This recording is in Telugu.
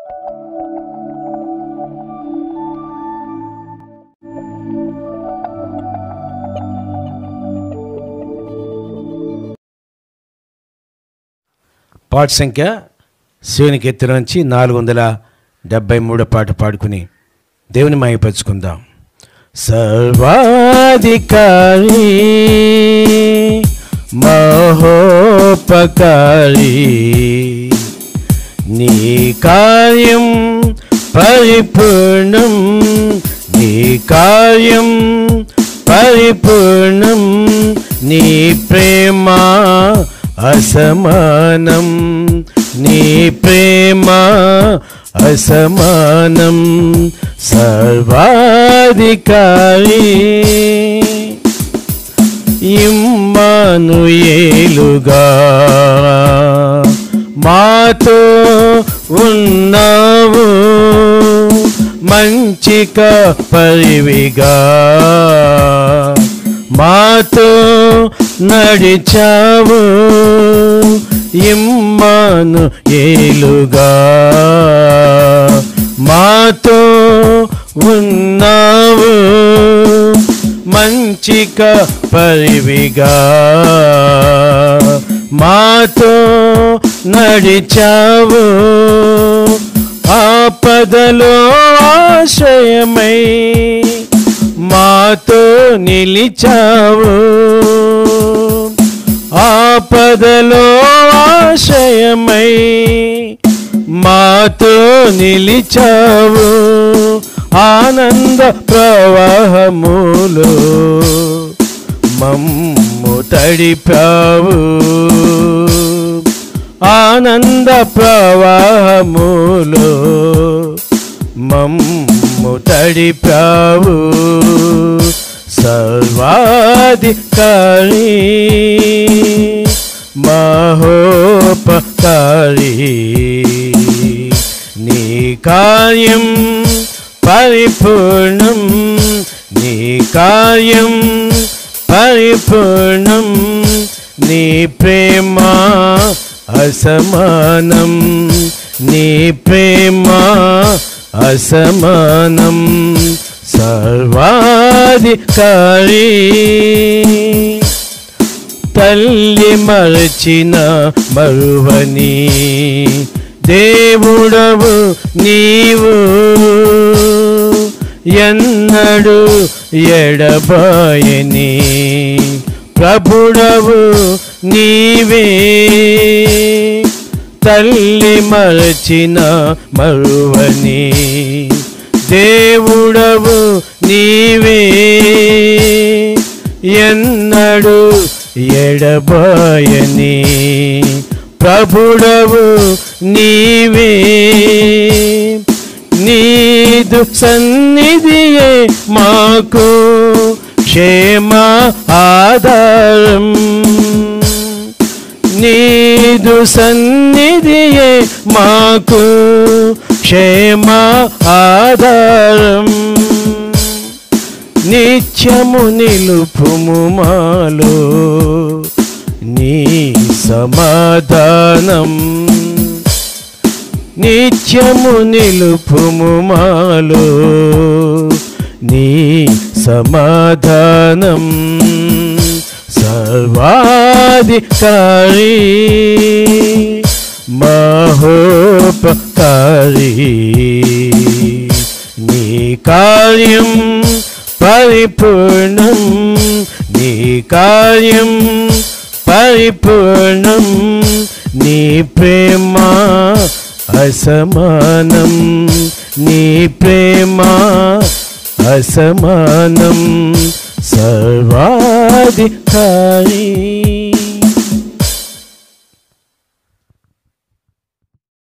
పాట సంఖ్య శివునికి ఎత్తున నుంచి నాలుగు వందల డెబ్బై మూడో పాట పాడుకుని దేవుని మాయపరుచుకుందాం సర్వాధికారి మహోపకారి నీ కార్యం పరిపూర్ణం నీ కార్యం పరిపూర్ణం నీ ప్రేమ అసమానం నీ ప్రేమ అసమానం సర్వాధికారి ఇమ్మానుయేలుగా మాతో ఉన్నావు మంచిక పరివిగా మాతో నడిచావు ఇమ్మాను ఏలుగా మాతో ఉన్నావు మంచిక పరివిగా మాతో నడిచావు ఆపదలో ఆశ్రయమై మాతో నిలిచావు ఆపదలో ఆశ్రయమై మాతో నిలిచావు ఆనంద ప్రవాహములో మమ్ము తడిపావు ఆనంద ప్రవాహములో మమ్ము తడిపావు సర్వాధికారి మహోపకారి నీ కార్యం పరిపూర్ణం నీ కార్యం పరిపూర్ణం నీ ప్రేమ అసమానం నీ ప్రేమ అసమానం సర్వాధికారి తల్లి మరచిన మరువని దేవుడవు నీవు ఎన్నడు ఎడబాయని ప్రభుడవు నీవే తల్లి మరచిన మరువని దేవుడవు నీవే ఎన్నడు ఎడబాయని ప్రభుడవు నీవే నీదు సన్నిధియే మాకు క్షేమ ఆధారం నీదు సన్నిధియే మాకు క్షేమ ఆధారం నిత్యము నిలుపుము మాలో నీ సమాధానం నిత్యము నిలుపుము మాలో నీ సమాధానం సర్వాధికారి మహోపకారి నీ కార్యం పరిపూర్ణం నీ కార్యం పరిపూర్ణం నీ ప్రేమ అసమానం నీ ప్రేమ అసమానం సర్వాధికారి